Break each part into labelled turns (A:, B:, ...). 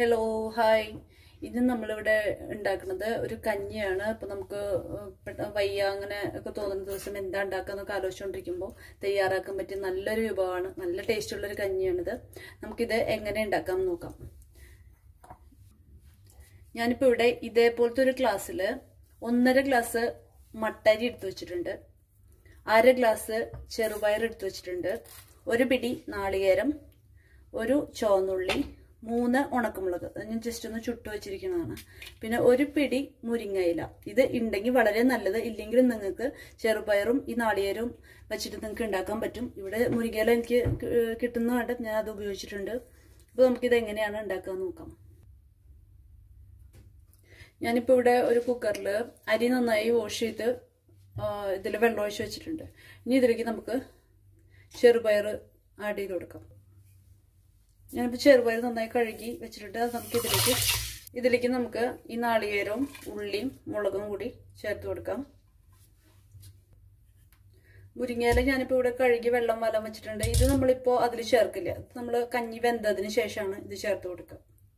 A: hello hi ഇത് നമ്മളിവിടെ ഉണ്ടാക്കുന്നത് ഒരു കഞ്ഞിയാണ് അപ്പൊ നമുക്ക് പെട്ട- വയ്യ അങ്ങനെ ഒക്കെ തോന്നുന്ന ദിവസം എന്താ ഉണ്ടാക്കാന്നൊക്കെ ആലോചിച്ചുകൊണ്ടിരിക്കുമ്പോൾ തയ്യാറാക്കാൻ പറ്റിയ നല്ലൊരു വിഭവമാണ് നല്ല ടേസ്റ്റ് ഉള്ളൊരു കഞ്ഞിയാണിത് നമുക്കിത് എങ്ങനെ ഉണ്ടാക്കാം എന്ന് നോക്കാം ഞാനിപ്പോൾ ഇവിടെ ഇതേപോലത്തെ ഒരു ഗ്ലാസ്സിൽ ഒന്നര ഗ്ലാസ് മട്ടരി എടുത്തു വെച്ചിട്ടുണ്ട് അര ഗ്ലാസ് ചെറുപയർ എടുത്തു വെച്ചിട്ടുണ്ട് ഒരു പിടി നാളികേരം ഒരു ചുവന്നുള്ളി മൂന്ന് ഉണക്കമുളക് അത് ഞാൻ ജസ്റ്റ് ഒന്ന് ചുട്ടു വെച്ചിരിക്കുന്നതാണ് പിന്നെ ഒരു പിടി മുരിങ്ങയില ഇത് ഉണ്ടെങ്കിൽ വളരെ നല്ലത് ഇല്ലെങ്കിൽ നിങ്ങൾക്ക് ചെറുപയറും ഈ നാളികേരവും വെച്ചിട്ട് നിങ്ങൾക്ക് ഉണ്ടാക്കാൻ പറ്റും ഇവിടെ മുരിങ്ങയില എനിക്ക് കി- കിട്ടുന്നതുകൊണ്ട് ഞാൻ അത് ഉപയോഗിച്ചിട്ടുണ്ട് അപ്പോൾ നമുക്കിത് എങ്ങനെയാണ് ഉണ്ടാക്കാൻ നോക്കാം ഞാനിപ്പോൾ ഇവിടെ ഒരു കുക്കറിൽ അരി നന്നായി വാഷ് ചെയ്ത് ഇതിൽ വെള്ളം ഒഴിച്ച് വെച്ചിട്ടുണ്ട് ഇനി ഇതിലേക്ക് നമുക്ക് ചെറുപയർ ആഡ് ചെയ്ത് കൊടുക്കാം ഞാനിപ്പോൾ ചെറുപയർ നന്നായി കഴുകി വെച്ചിട്ടുണ്ട് അത് നമുക്ക് ഇതിലേക്ക് ഇതിലേക്ക് നമുക്ക് ഈ നാളികേരവും ഉള്ളിയും മുളകും കൂടി ചേർത്ത് കൊടുക്കാം മുരിങ്ങയില ഞാനിപ്പോൾ ഇവിടെ കഴുകി വെള്ളം വലം വെച്ചിട്ടുണ്ട് ഇത് നമ്മളിപ്പോൾ അതിൽ ചേർക്കില്ല നമ്മൾ കഞ്ഞി വെന്തതിന് ശേഷമാണ് ഇത് ചേർത്ത് കൊടുക്കുക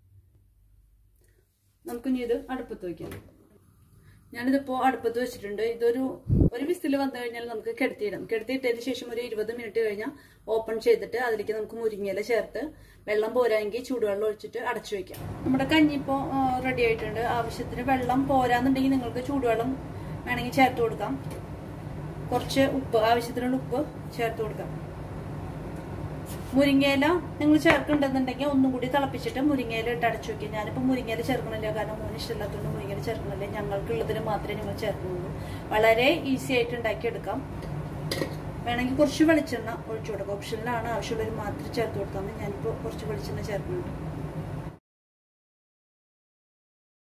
A: നമുക്കിനി ഇത് അടുപ്പത്ത് വയ്ക്കാം ഞാനിതിപ്പോൾ അടുപ്പത്ത് വെച്ചിട്ടുണ്ട് ഇതൊരു ഒരു വിസിൽ വന്നു കഴിഞ്ഞാൽ നമുക്ക് കിടത്തിയിടാം കിടത്തിയിട്ടതിന് ശേഷം ഒരു ഇരുപത് മിനിറ്റ് കഴിഞ്ഞാൽ ഓപ്പൺ ചെയ്തിട്ട് അതിലേക്ക് നമുക്ക് മുരിങ്ങയില ചേർത്ത് വെള്ളം പോരാമെങ്കിൽ ചൂടുവെള്ളം ഒഴിച്ചിട്ട് അടച്ചു വെക്കാം നമ്മുടെ കഞ്ഞി ഇപ്പോൾ റെഡി ആയിട്ടുണ്ട് ആവശ്യത്തിന് വെള്ളം പോരാന്നുണ്ടെങ്കിൽ നിങ്ങൾക്ക് ചൂടുവെള്ളം വേണമെങ്കിൽ ചേർത്ത് കൊടുക്കാം കുറച്ച് ഉപ്പ് ആവശ്യത്തിനുള്ള ഉപ്പ് ചേർത്ത് കൊടുക്കാം മുരിങ്ങയില നിങ്ങൾ ചേർക്കുന്നുണ്ടെന്നുണ്ടെങ്കിൽ ഒന്നും കൂടി തിളപ്പിച്ചിട്ട് മുരിങ്ങയില ഇട്ട് അടച്ചു വെക്കുക ഞാനിപ്പോൾ മുരിങ്ങയില ചേർക്കണില്ല കാരണം മോന് ഇഷ്ടമില്ലാത്തതുകൊണ്ട് മുരിങ്ങയില ചേർക്കണില്ല ഞങ്ങൾക്കുള്ളതിന് മാത്രമേ നിങ്ങൾ ചേർക്കുന്നുള്ളൂ വളരെ ഈസി ആയിട്ട് ഉണ്ടാക്കിയെടുക്കാം വേണമെങ്കിൽ കുറച്ച് വെളിച്ചെണ്ണ ഒഴിച്ചു കൊടുക്കാം ഓപ്ഷനിലാണ് ആവശ്യമുള്ളവർ മാത്രം ചേർത്ത് കൊടുക്കാം ഞാനിപ്പോൾ കുറച്ച് വെളിച്ചെണ്ണ ചേർക്കുന്നുണ്ട്